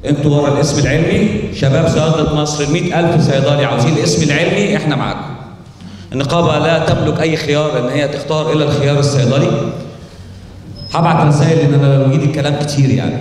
انتوا ورا الاسم العلمي شباب صيادله مصر ال 100000 صيدلي عاوزين الاسم العلمي احنا معاكم النقابه لا تملك اي خيار ان هي تختار الا الخيار الصيدلي هبعت رسائل لان انا لو ايدي الكلام كتير يعني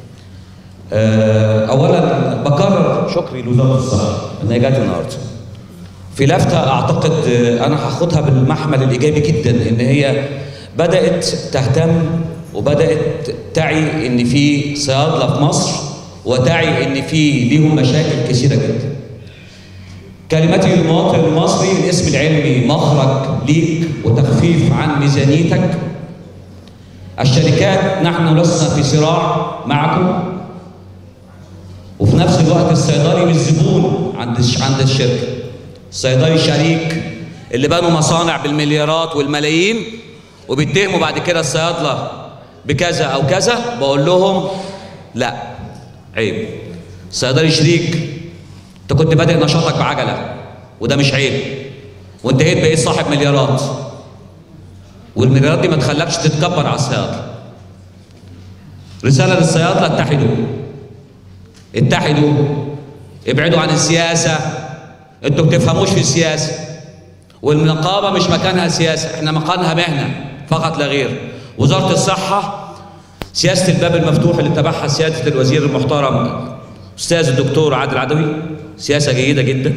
آه، اولا بكرر شكري لوزاره الصحه ان هي جت النهارده في لفته اعتقد آه، انا هاخدها بالمحمل الايجابي جدا ان هي بدات تهتم وبدات تعي ان في صيادله في مصر وتعي ان في ليهم مشاكل كثيره جدا كلمتي للمواطن المصري الاسم العلمي مخرج ليك وتخفيف عن ميزانيتك الشركات نحن لسنا في صراع معكم وفي نفس الوقت الصيدلي مش زبون عند عند الشركه الصيدلي شريك اللي بنوا مصانع بالمليارات والملايين وبيتهموا بعد كده الصيادله بكذا او كذا بقول لهم لا عيب الصيدلي شريك انت كنت بادئ نشاطك بعجله وده مش عيب وانتهيت بقيت صاحب مليارات والمليارات دي ما تخلكش تتكبر على الصيادله رساله للصيادله اتحدوا اتحدوا ابعدوا عن السياسه انتوا ما بتفهموش في السياسه والنقابه مش مكانها سياسه احنا مكانها مهنه فقط لا غير وزاره الصحه سياسه الباب المفتوح اللي تبعها سياده الوزير المحترم استاذ الدكتور عادل عدوي سياسه جيده جدا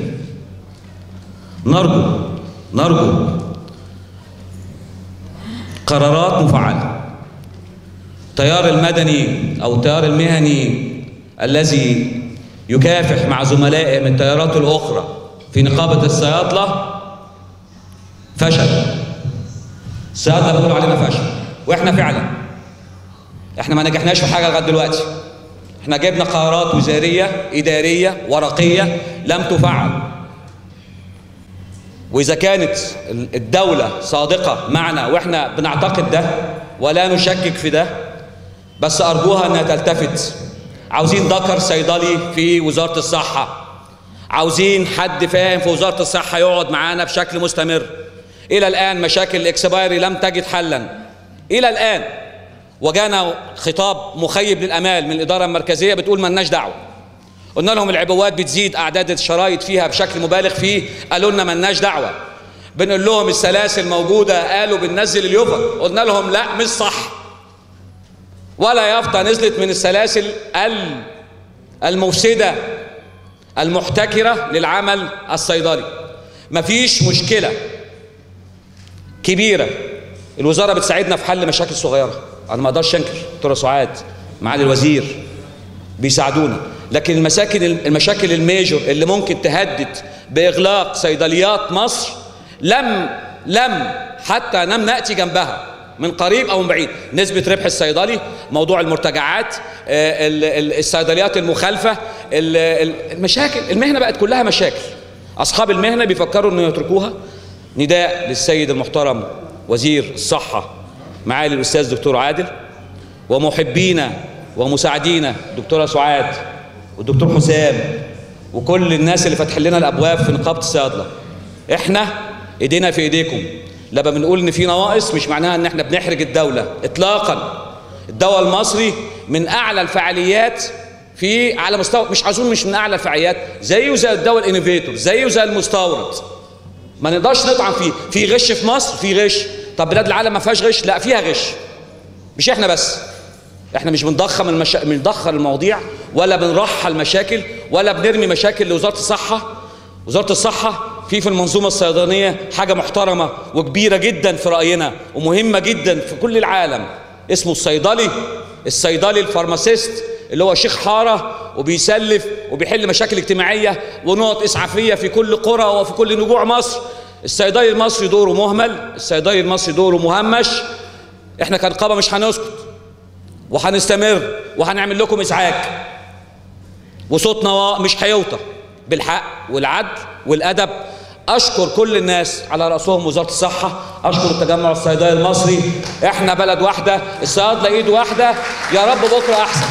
نرجو نرجو قرارات مفعله التيار المدني او التيار المهني الذي يكافح مع زملائه من التيارات الاخرى في نقابه الصيادله فشل الصيادله بيقولوا علينا فشل واحنا فعلا احنا ما نجحناش في حاجه لغايه دلوقتي احنا جبنا قرارات وزاريه اداريه ورقيه لم تفعل واذا كانت الدوله صادقه معنا واحنا بنعتقد ده ولا نشكك في ده بس ارجوها انها تلتفت عاوزين ذكر صيدلي في وزاره الصحه عاوزين حد فاهم في وزاره الصحه يقعد معانا بشكل مستمر الى الان مشاكل الاكسبايري لم تجد حلا الى الان وجانا خطاب مخيب للامال من الاداره المركزيه بتقول ملناش دعوه قلنا لهم العبوات بتزيد اعداد الشرايط فيها بشكل مبالغ فيه قالوا لنا ملناش دعوه بنقول لهم السلاسل موجوده قالوا بننزل اليوفا قلنا لهم لا مش صح ولا يافطه نزلت من السلاسل المفسده المحتكره للعمل الصيدلي مفيش مشكله كبيره الوزاره بتساعدنا في حل مشاكل صغيره انا ما اقدرش انكر دكتوره سعاد معالي الوزير بيساعدونا لكن المساكن المشاكل الميجور اللي ممكن تهدد باغلاق صيدليات مصر لم لم حتى لم ناتي جنبها من قريب او من بعيد نسبه ربح الصيدلي موضوع المرتجعات الصيدليات المخالفه المشاكل المهنه بقت كلها مشاكل اصحاب المهنه بيفكروا انه يتركوها نداء للسيد المحترم وزير الصحه معالي الاستاذ دكتور عادل ومحبينا ومساعدينا دكتوره سعاد والدكتور حسام وكل الناس اللي فاتحين لنا الابواب في نقابه الصيادله احنا ايدينا في ايديكم لما بنقول ان في نواقص مش معناها ان احنا بنحرج الدوله اطلاقا الدواء المصري من اعلى الفعاليات في على مستوى مش عايزون مش من اعلى الفعاليات زيه زي الدواء الانوفيتور زيه زي المستورد ما نقدرش نطعن فيه في غش في مصر في غش طب بلاد العالم ما فيهاش غش لا فيها غش مش احنا بس احنا مش بنضخم المشا... بنضخم المواضيع ولا بنرحل مشاكل ولا بنرمي مشاكل لوزاره الصحه وزاره الصحه في في المنظومه الصيدلانيه حاجه محترمه وكبيره جدا في راينا ومهمه جدا في كل العالم اسمه الصيدلي الصيدلي الفارماسيست اللي هو شيخ حاره وبيسلف وبيحل مشاكل اجتماعيه ونقط اسعافيه في كل قرى وفي كل نجوع مصر الصيدلي المصري دوره مهمل الصيدلي المصري دوره مهمش احنا كنقابه مش هنسكت وهنستمر وهنعمل لكم ازعاج وصوتنا مش هيوطى بالحق والعدل والادب اشكر كل الناس على راسهم وزاره الصحه اشكر التجمع الصيدلي المصري احنا بلد واحده الصيادله ايد واحده يا رب بكره احسن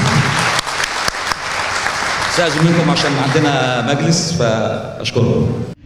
استاذن منكم عشان عندنا مجلس فاشكركم